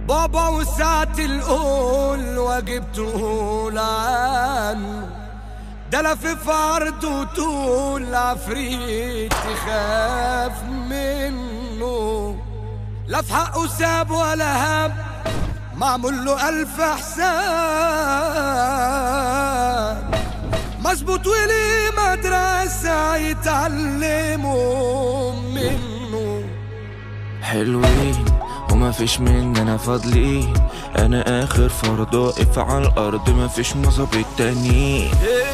بابا وساعة القول واجب تقول عنه ده لف عرض وطول عفريت تخاف منه لا في حقه ساب ولا هب معمول له ألف حساب مظبوط وليه مدرسة يتعلموا منه حلوين وما فيش مننا فاضلين انا اخر فرد واقف على الارض ما فيش مظابيط تانيين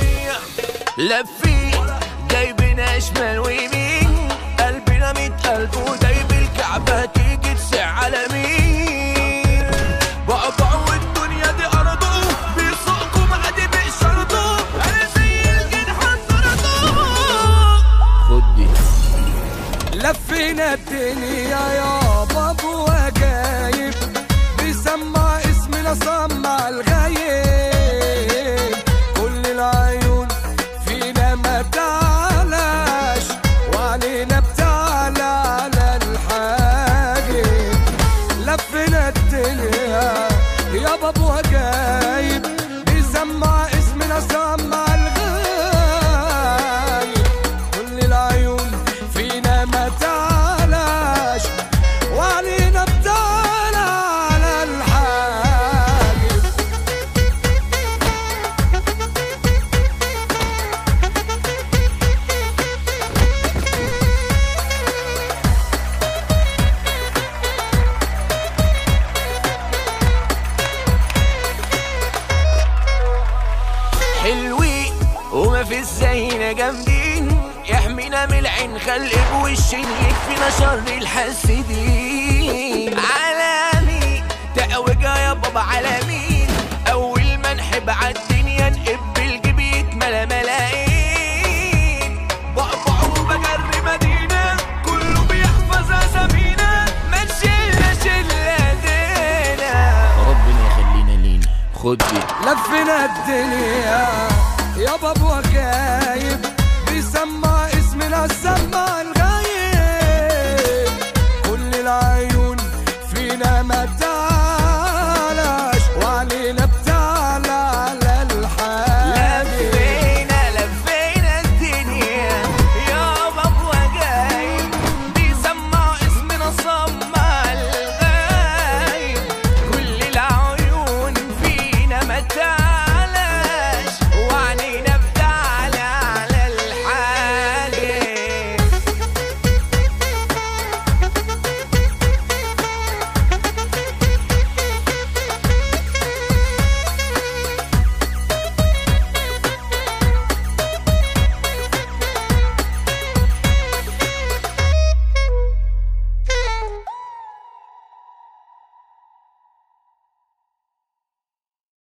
لفين جايبنا شمال ويمين قلبنا ميت قلب ودايب الكعبة تيجي تسع على مين بقبع والدنيا دي أرضه بيسوقكم عادي بإشارته أنا زي الجنحة خد دي لفينا الدنيا يا بابو وجايب بيسمع اسمنا سمع الغايب كل العيون فينا ما تعلاش وعلينا بتعلى على الحاجب لفينا الدنيا يا بابو وجايب بيسمع اسمنا سمع الغايب كل العيون فينا ما تعلاش وعلينا بتعلى على الحاجب حلوين وما في زينا جامدين يحمينا من العين خلق بوش يكفينا شر الحاسدين عالمي تقوجة يا بابا عالمين اول ما نحب عالدنيا نقب الجيب يتملى ملايين بقبع وبجري مدينة كله بيحفظ اسامينا ما نشيلنا شلة دينا ربنا يخلينا لينا خد دي لفينا الدنيا يا بابو غايب بيسمع اسمنا سمع الغايب كل العيون فينا ما تعلاش